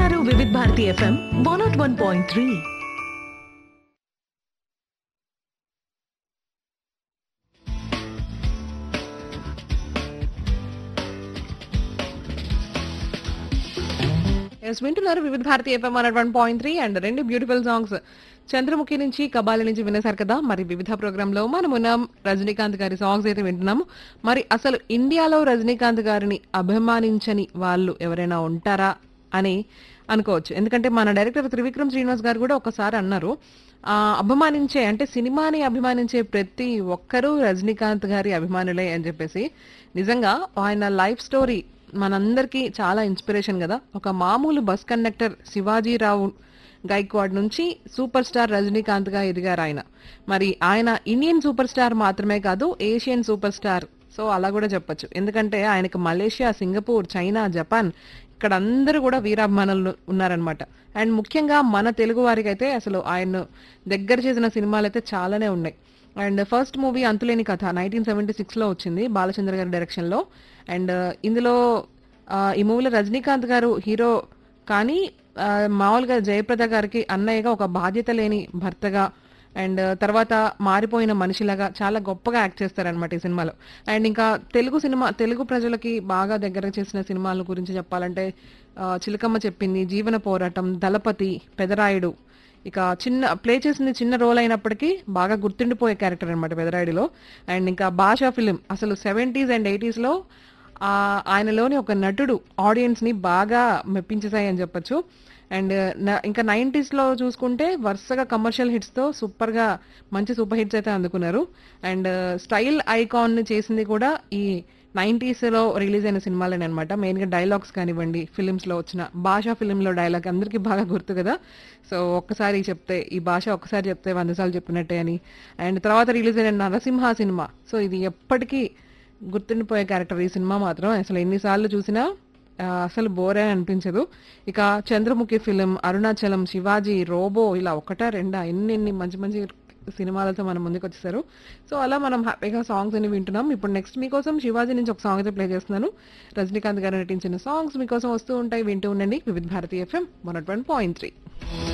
వింటున్నారు Vividh Bharati F M one not one point three ఎస్ వింటున్నారు Vividh Bharati F M one one point three and రెండు బ్యూటిఫుల్ సాంగ్స్ చంద్రముఖి నుంచి కబాలి నుంచి వినేశారు కదా మరి వివిధ ప్రోగ్రామ్ లో మనం ఉన్నాం రజనీకాంత్ గారి సాంగ్స్ అయితే వింటున్నాము మరి అసలు ఇండియాలో రజనీకాంత్ గారిని అభిమానించని వాళ్ళు ఎవరైనా ఉంటారా అని అనుకోవచ్చు ఎందుకంటే మన డైరెక్టర్ త్రివిక్రమ్ శ్రీనివాస్ గారు కూడా ఒకసారి అన్నారు ఆ, అభిమానించే అంటే సినిమాని అభిమానించే ప్రతి ఒక్కరూ రజనీకాంత్ గారి అభిమానులే అని చెప్పేసి నిజంగా ఆయన లైఫ్ స్టోరీ మనందరికీ చాలా ఇన్స్పిరేషన్ కదా ఒక మామూలు బస్ కండక్టర్ శివాజీరావు గైక్వాడ్ నుంచి సూపర్ స్టార్ రజనీకాంత్ గా ఎదిగారు ఆయన మరి ఆయన ఇండియన్ సూపర్ స్టార్ మాత్రమే కాదు ఏషియన్ సూపర్ స్టార్ సో అలా కూడా చెప్పొచ్చు ఎందుకంటే ఆయనకు మలేషియా సింగపూర్ చైనా జపాన్ ఇక్కడ అందరూ కూడా వీరాభిమానులు ఉన్నారనమాట అండ్ ముఖ్యంగా మన తెలుగు వారికి అయితే అసలు ఆయన దగ్గర చేసిన సినిమాలు అయితే చాలానే ఉన్నాయి అండ్ ఫస్ట్ మూవీ అంతులేని కథ నైన్టీన్ సెవెంటీ సిక్స్లో వచ్చింది బాలచంద్ర గారి డైరెక్షన్లో అండ్ ఇందులో ఆ, ఈ మూవీలో రజనీకాంత్ గారు హీరో కానీ ఆ, మామూలుగా జయప్రద గారికి అన్నయ్యగా ఒక బాధ్యత లేని భర్తగా అండ్ తర్వాత మారిపోయిన మనిషిలాగా చాలా గొప్పగా యాక్ట్ చేస్తారనమాట ఈ సినిమాలో అండ్ ఇంకా తెలుగు సినిమా తెలుగు ప్రజలకి బాగా దగ్గర చేసిన సినిమాల గురించి చెప్పాలంటే ఆ, చిలకమ్మ చెప్పింది జీవన పోరాటం దళపతి పెదరాయుడు ఇక చిన్న ప్లే చేసింది చిన్న రోల్ అయినప్పటికీ బాగా గుర్తుండిపోయే క్యారెక్టర్ అనమాట పెదరాయుడిలో అండ్ ఇంకా భాషా ఫిలిం అసలు సెవెంటీస్ అండ్ ఎయిటీస్లో ఆ ఆయనలోని ఒక నటుడు ఆడియన్స్ ని బాగా మెప్పించేశాయి అని చెప్పొచ్చు అండ్ న- ఇంకా నైంటీస్ లో చూసుకుంటే వరుసగా కమర్షియల్ హిట్స్ తో సూపర్ గా మంచి సూపర్ హిట్స్ అయితే అందుకున్నారు అండ్ స్టైల్ ఐకాన్ ని చేసింది కూడా ఈ నైంటీస్ లో రిలీజ్ అయిన సినిమాలనే అనమాట మెయిన్ గా డైలాగ్స్ కానివ్వండి ఫిలిమ్స్ లో వచ్చిన భాషా ఫిలిం లో డైలాగ్ అందరికీ బాగా గుర్తు కదా సో ఒక్కసారి చెప్తే ఈ భాష ఒక్కసారి చెప్తే వంద సార్లు చెప్పినట్టే అని అండ్ తర్వాత రిలీజ్ అయిన నరసింహ సినిమా సో ఇది ఎప్పటికీ గుర్తుండిపోయే క్యారెక్టర్ ఈ సినిమా మాత్రం అసలు ఎన్నిసార్లు చూసినా ఆ, అసలు బోరే అనిపించదు ఇక చంద్రముఖి ఫిలిం అరుణాచలం శివాజీ రోబో ఇలా ఒకటా రెండా ఎన్ని ఎన్ని మంచి మంచి సినిమాలతో మన ముందుకు వచ్చేసారు సో అలా మనం హ్యాపీగా సాంగ్స్ అని వింటున్నాం ఇప్పుడు నెక్స్ట్ మీకోసం శివాజీ నుంచి ఒక సాంగ్ అయితే ప్లే చేస్తున్నాను రజనీకాంత్ గారు నటించిన సాంగ్స్ మీకోసం వస్తూ ఉంటాయి వింటూ ఉండండి Vividh Bharati F M one point three